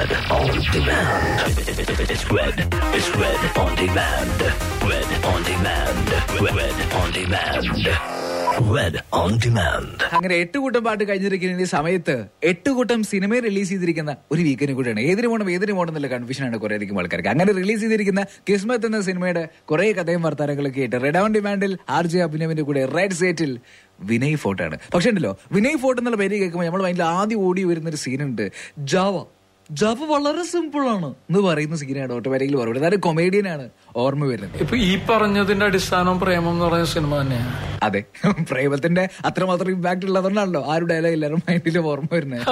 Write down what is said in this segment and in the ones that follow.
Red on demand. It's red. It's red on demand. Red on demand. Red on demand. Red on demand. അങ്ങനെ എട്ട് കൂട്ടം പാട്ട് കഴിഞ്ഞിരിക്കുന്ന ഈ സമയത്ത് എട്ട് കൂട്ടം സിനിമ റിലീസ് ചെയ്തിരിക്കുന്ന ഒരു വീക്കിന് കൂടെയാണ് ഏതിന് പോകണം ഏതിന് പോകണം എന്നുള്ള കൺഫ്യൂഷനാണ് കുറെ അധികം ആൾക്കാർക്ക് അങ്ങനെ റിലീസ് ചെയ്തിരിക്കുന്ന കിസ്മത്ത് എന്ന സിനിമയുടെ കുറെ കഥയും വർത്താനങ്ങളൊക്കെ ആയിട്ട് റെഡ് ഓൺ ഡിമാൻഡിൽ ആർ ജെ അഭിനവിന്റെ കൂടെ റെഡ് സേറ്റിൽ വിനയ് ഫോർട്ടാണ് പക്ഷെ ഉണ്ടല്ലോ വിനയ് ഫോർട്ട് എന്നുള്ള പേര് കേൾക്കുമ്പോൾ നമ്മൾ അതിൽ ആദ്യം ഓടി വരുന്ന ഒരു സീനുണ്ട് ജാവ ജാവ വളരെ സിമ്പിൾ ആണ് എന്ന് പറയുന്ന സീനാണ് ഓട്ടോമാറ്റിക്കലി ഓർമ്മ വരുന്നത് അതൊരു കൊമേഡിയനാണ് ഓർമ്മ വരുന്നത് ഇപ്പൊ ഈ പറഞ്ഞതിന്റെ അടിസ്ഥാനം പ്രേമം എന്ന് പറയുന്ന സിനിമ തന്നെയാണ് അതെ പ്രേമത്തിന്റെ അത്രമാത്രം ഇമ്പാക്ട് ഉള്ളതുകൊണ്ടാണല്ലോ ആ ഒരു ഡയലോഗ് എല്ലാവരും മൈൻഡിലും ഓർമ്മ വരുന്നത്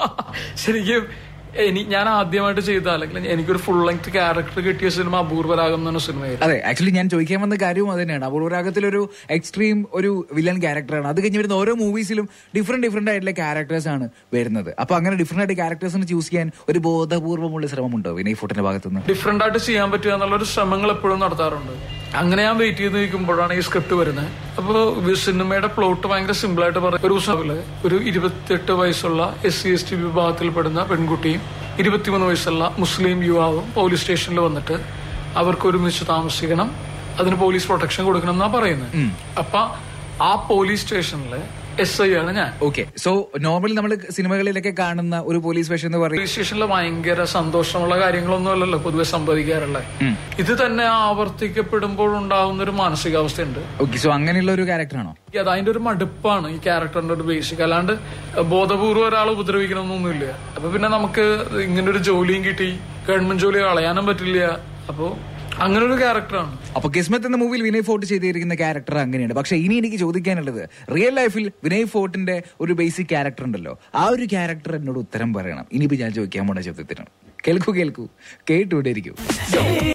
ശരിക്കും എനി ഞാൻ ആദ്യമായിട്ട് ചെയ്ത അല്ലെങ്കിൽ എനിക്കൊരു ഫുൾ ലെങ്ത് ക്യാരക്ടർ കിട്ടിയ സിനിമ അപൂർവരാഗം എന്ന് പറഞ്ഞ സിനിമയായിരുന്നു അതെ ആക്ച്വലി ഞാൻ ചോദിക്കാൻ വന്ന കാര്യവും അത് തന്നെയാണ് അപൂർവരാഗത്തിലൊരു എക്സ്ട്രീം ഒരു വില്ലൻ ക്യാരക്ടറാണ് അത് കഴിഞ്ഞ് വരുന്ന ഓരോ മൂവീസിലും ഡിഫറെന്റ് ഡിഫറെന്റ് ആയിട്ടുള്ള ക്യാരക്ടേഴ്സ് ആണ് വരുന്നത് അപ്പൊ അങ്ങനെ ഡിഫറെന്റ് ആയിട്ട് ക്യാരക്ടേഴ്സിന് ചൂസ് ചെയ്യാൻ ഒരു ബോധപൂർവ്വമുള്ള ശ്രമമുണ്ടോ വിനയ് ഫോർട്ടിന്റെ ഭാഗത്തുനിന്ന് ഡിഫറെന്റ് ആയിട്ട് ചെയ്യാൻ പറ്റുക എന്നുള്ള ഒരു ശ്രമങ്ങൾ എപ്പോഴും നടത്താറുണ്ട് അങ്ങനെ ഞാൻ വെയിറ്റ് ചെയ്ത് നിൽക്കുമ്പോഴാണ് ഈ സ്ക്രിപ്റ്റ് വരുന്നത് അപ്പോൾ സിനിമയുടെ പ്ലോട്ട് ഭയങ്കര സിമ്പിൾ ആയിട്ട് പറയും ഒരു ദിവസം ഒരു ഇരുപത്തിയെട്ട് വയസ്സുള്ള എസ് സി എസ് ടി വിഭാഗത്തിൽപ്പെടുന്ന പെൺകുട്ടിയും ഇരുപത്തിമൂന്ന് വയസ്സുള്ള മുസ്ലിം യുവാവും പോലീസ് സ്റ്റേഷനിൽ വന്നിട്ട് അവർക്ക് ഒരുമിച്ച് താമസിക്കണം അതിന് പോലീസ് പ്രൊട്ടക്ഷൻ കൊടുക്കണം എന്നാ പറയുന്നത് അപ്പൊ ആ പോലീസ് സ്റ്റേഷനിലെ എസ് ഐ ആണ് ഞാൻ ഓക്കെ സോ നോർമലി നമ്മൾ സിനിമകളിലൊക്കെ കാണുന്ന ഒരു പോലീസ് സ്റ്റേഷൻ എന്ന് പറയും പോലീസ് സ്റ്റേഷനിൽ ഭയങ്കര സന്തോഷമുള്ള കാര്യങ്ങളൊന്നും അല്ലല്ലോ പൊതുവെ സംഭവിക്കാറുള്ളത് ഇത് തന്നെ ആവർത്തിക്കപ്പെടുമ്പോൾ ഉണ്ടാവുന്ന ഒരു മാനസികാവസ്ഥയുണ്ട് ഓക്കെ സോ അങ്ങനെയുള്ള ഒരു ക്യാരക്ടറാണോ അത് അതിന്റെ ഒരു മടുപ്പാണ് ഈ ക്യാരക്ടറിന്റെ ഒരു ബേസിക് അല്ലാണ്ട് ബോധപൂർവ്വം ഒരാളെ ഉപദ്രവിക്കണമെന്നൊന്നുമില്ല അപ്പൊ പിന്നെ നമുക്ക് ഇങ്ങനെ ഒരു ജോലിയും കിട്ടി ഗവൺമെന്റ് ജോലി കളയാനും പറ്റില്ല അപ്പോ അങ്ങനെ ഒരു ക്യാരക്ടറാണ് അപ്പൊ കിസ്മത്ത് എന്ന മൂവിയിൽ വിനയ് ഫോർട്ട് ചെയ്തിരിക്കുന്ന ക്യാരക്ടർ അങ്ങനെയാണ് പക്ഷെ ഇനി എനിക്ക് ചോദിക്കാനുള്ളത് റിയൽ ലൈഫിൽ വിനയ് ഫോർട്ടിന്റെ ഒരു ബേസിക് ക്യാരക്ടർ ഉണ്ടല്ലോ ആ ഒരു ക്യാരക്ടർ എന്നോട് ഉത്തരം പറയണം ഇനിയിപ്പോ ഞാൻ ചോദിക്കാൻ പോണ ചോദ്യത്തിനാണ് കേൾക്കൂ കേൾക്കൂ കേട്ടുകൊണ്ടിരിക്കൂ